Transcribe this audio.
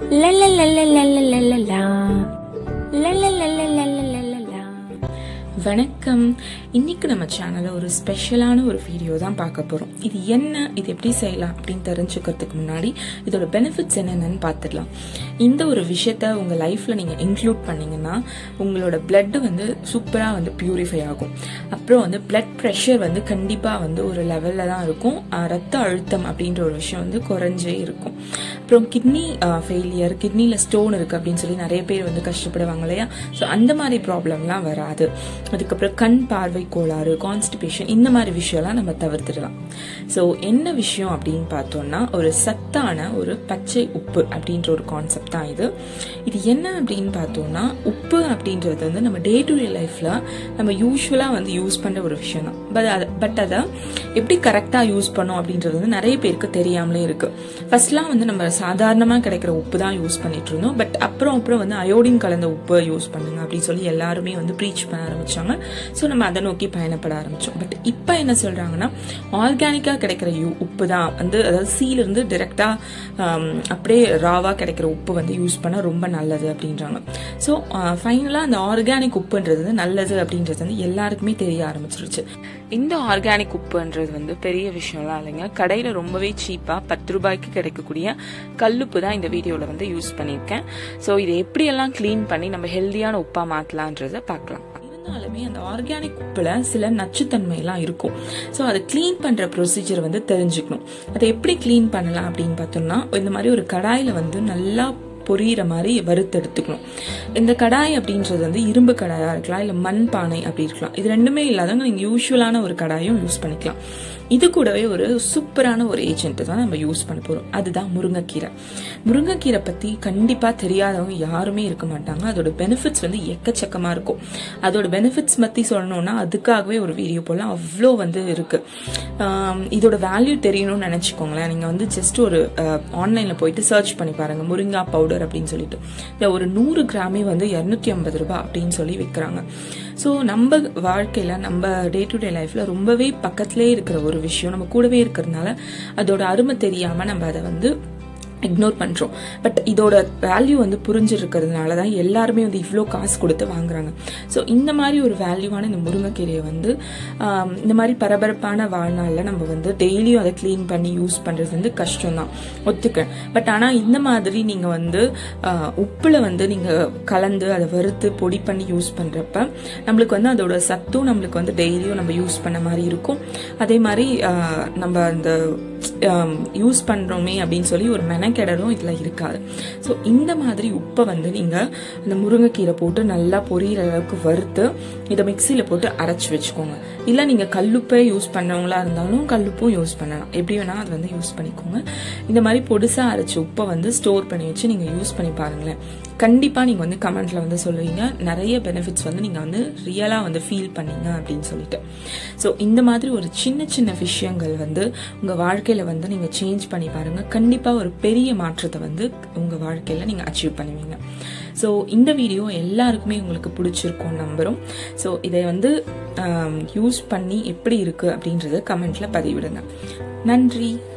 La la la la la la la la la. La la la la la la la la la. வணக்கம் இன்னைக்கு நம்ம சேனலில் ஒரு ஸ்பெஷலான ஒரு வீடியோ தான் பார்க்க போகிறோம் இது என்ன இது எப்படி செய்யலாம் அப்படின்னு தெரிஞ்சுக்கிறதுக்கு முன்னாடி இதோட பெனிஃபிட்ஸ் என்னென்னு பார்த்துடலாம் இந்த ஒரு விஷயத்த உங்கள் லைஃப்பில் நீங்கள் இன்க்ளூட் பண்ணீங்கன்னா உங்களோட பிளட் வந்து சூப்பராக வந்து பியூரிஃபை ஆகும் அப்புறம் வந்து பிளட் ப்ரெஷர் வந்து கண்டிப்பாக வந்து ஒரு லெவலில் தான் இருக்கும் அஹ் ரத்த அழுத்தம் அப்படின்ற ஒரு விஷயம் வந்து குறைஞ்சே இருக்கும் அப்புறம் கிட்னி ஃபெயிலியர் கிட்னியில் ஸ்டோன் இருக்குது அப்படின்னு சொல்லி நிறைய பேர் வந்து கஷ்டப்படுவாங்க இல்லையா ஸோ அந்த மாதிரி ப்ராப்ளம்லாம் வராது அதுக்கப்புறம் கண் பார்வை கோளாறு கான்ஸ்டிபேஷன் இந்த மாதிரி விஷயம்லாம் நம்ம தவிர்த்துடலாம் ஸோ என்ன விஷயம் அப்படின்னு பார்த்தோம்னா ஒரு சத்தான ஒரு பச்சை உப்பு அப்படின்ற ஒரு கான்செப்ட் தான் இது இது என்ன அப்படின்னு பார்த்தோம்னா உப்பு அப்படின்றது வந்து நம்ம டே டு டே லைஃப்பில் நம்ம யூஸ்வலாக வந்து யூஸ் பண்ணுற ஒரு விஷயம் தான் பட் அதை பட் அதை எப்படி கரெக்டாக யூஸ் பண்ணோம் அப்படின்றது வந்து நிறைய பேருக்கு தெரியாமலே இருக்கு ஃபர்ஸ்ட்லாம் வந்து நம்ம சாதாரணமாக கிடைக்கிற உப்பு தான் யூஸ் பண்ணிட்டு இருந்தோம் பட் அப்புறம் அப்புறம் வந்து அயோடின் கலந்த உப்பு யூஸ் பண்ணுங்க அப்படின்னு சொல்லி எல்லாருமே வந்து ப்ரீச் பண்ண ஆரம்பிச்சாங்க ஸோ நம்ம அதை நோக்கி பயணப்பட ஆரம்பிச்சோம் பட் இப்போ என்ன சொல்றாங்கன்னா ஆர்கானிக்காக கிடைக்கிற யூ உப்பு தான் வந்து அதாவது சீல இருந்து டிரெக்டா அப்படியே ராவா கிடைக்கிற உப்பு வந்து யூஸ் பண்ண ரொம்ப நல்லது அப்படின்றாங்க ஸோ ஃபைனலாக அந்த ஆர்கானிக் உப்புன்றது வந்து நல்லது அப்படின்றது வந்து எல்லாருக்குமே தெரிய ஆரம்பிச்சிருச்சு இந்த ஆர்கானிக் உப்புன்றது வந்து பெரிய விஷயம்லாம் இல்லைங்க கடையில் ரொம்பவே சீப்பாக பத்து ரூபாய்க்கு கிடைக்கக்கூடிய கல்லுப்பு தான் இந்த வீடியோவில் வந்து யூஸ் பண்ணியிருக்கேன் ஸோ இதை எப்படியெல்லாம் க்ளீன் பண்ணி நம்ம ஹெல்தியான உப்பாக மாற்றலான்றதை பார்க்கலாம் இருந்தாலுமே அந்த ஆர்கானிக் உப்புல சில நச்சுத்தன்மை எல்லாம் இருக்கும் ஸோ அதை க்ளீன் பண்ற ப்ரொசீஜர் வந்து தெரிஞ்சுக்கணும் அதை எப்படி க்ளீன் பண்ணலாம் அப்படின்னு பார்த்தோம்னா இந்த மாதிரி ஒரு கடாயில வந்து நல்லா பொரியிற மாதிரி வறுத்து எடுத்துக்கணும் இந்த கடாய் அப்படின்றது வந்து இரும்பு கடாயா இருக்கலாம் இல்லை மண் பானை அப்படி இருக்கலாம் இது ரெண்டுமே இல்லாதவங்க நீங்கள் யூஸ்வலான ஒரு கடாயும் யூஸ் பண்ணிக்கலாம் இது கூடவே ஒரு சூப்பரான ஒரு ஏஜென்ட் தான் நம்ம யூஸ் பண்ண போகிறோம் அதுதான் முருங்கைக்கீரை முருங்கைக்கீரை பற்றி கண்டிப்பாக தெரியாதவங்க யாருமே இருக்க மாட்டாங்க அதோட பெனிஃபிட்ஸ் வந்து எக்கச்சக்கமாக இருக்கும் அதோட பெனிஃபிட்ஸ் பற்றி சொல்லணும்னா அதுக்காகவே ஒரு வீடியோ போடலாம் அவ்வளோ வந்து இருக்கு இதோட வேல்யூ தெரியணும்னு நினச்சிக்கோங்களேன் நீங்கள் வந்து ஜஸ்ட் ஒரு ஆன்லைனில் போயிட்டு சர்ச் பண்ணி பாருங்க முருங்கா பவுடர் அப்படின்னு சொல்லிட்டு இந்த ஒரு நூறு கிராமே வந்து இரநூத்தி ஐம்பது ரூபாய் அப்படின்னு சொல்லி விற்கிறாங்க ஸோ நம்ம வாழ்க்கையில் நம்ம டே டு டே லைஃப்பில் ரொம்பவே பக்கத்துலேயே இருக்கிற ஒரு விஷயம் நம்ம கூடவே இருக்கிறதுனால அதோட அருமை தெரியாமல் நம்ம அதை வந்து இக்னோர் பண்ணுறோம் பட் இதோட வேல்யூ வந்து புரிஞ்சிருக்கிறதுனால தான் எல்லாருமே வந்து இவ்வளோ காசு கொடுத்து வாங்குறாங்க ஸோ இந்த மாதிரி ஒரு வேல்யூவான இந்த முருங்கைக்கீரையை வந்து இந்த மாதிரி பரபரப்பான வாழ்நாளில் நம்ம வந்து டெய்லியும் அதை க்ளீன் பண்ணி யூஸ் பண்ணுறது வந்து கஷ்டம் தான் ஒத்துக்கிறேன் பட் ஆனால் இந்த மாதிரி நீங்கள் வந்து உப்பில் வந்து நீங்கள் கலந்து அதை வறுத்து பொடி பண்ணி யூஸ் பண்ணுறப்ப நம்மளுக்கு வந்து அதோட சத்தும் நம்மளுக்கு வந்து டெய்லியும் நம்ம யூஸ் பண்ண மாதிரி இருக்கும் அதே மாதிரி நம்ம அந்த யூஸ் பண்ணுறோமே அப்படின்னு சொல்லி ஒரு மெனக்கெடலும் இதில் இருக்காது ஸோ இந்த மாதிரி உப்பை வந்து நீங்கள் அந்த முருங்கைக்கீரை போட்டு நல்லா பொரியிற அளவுக்கு வறுத்து இதை மிக்சியில் போட்டு அரைச்சி வச்சுக்கோங்க இல்லை நீங்கள் கல்லுப்பை யூஸ் பண்ணவங்களா இருந்தாலும் கல்லுப்பும் யூஸ் பண்ணலாம் எப்படி வேணால் அது வந்து யூஸ் பண்ணிக்கோங்க இந்த மாதிரி பொடிசாக அரைச்ச உப்பை வந்து ஸ்டோர் பண்ணி வச்சு நீங்கள் யூஸ் பண்ணி பாருங்களேன் கண்டிப்பாக நீங்கள் வந்து கமெண்ட்ல வந்து சொல்லுவீங்க நிறைய பெனிஃபிட்ஸ் வந்து நீங்கள் வந்து ரியலாக வந்து ஃபீல் பண்ணீங்க அப்படின்னு சொல்லிட்டு ஸோ இந்த மாதிரி ஒரு சின்ன சின்ன விஷயங்கள் வந்து உங்கள் வாழ்க்கையில் வந்து நீங்கள் சேஞ்ச் பண்ணி பாருங்கள் கண்டிப்பாக ஒரு பெரிய மாற்றத்தை வந்து உங்கள் வாழ்க்கையில் நீங்கள் அச்சீவ் பண்ணுவீங்க ஸோ இந்த வீடியோ எல்லாருக்குமே உங்களுக்கு பிடிச்சிருக்கும் நம்புகிறோம் ஸோ இதை வந்து யூஸ் பண்ணி எப்படி இருக்குது அப்படின்றத கமெண்ட்ல பதிவிடுங்க நன்றி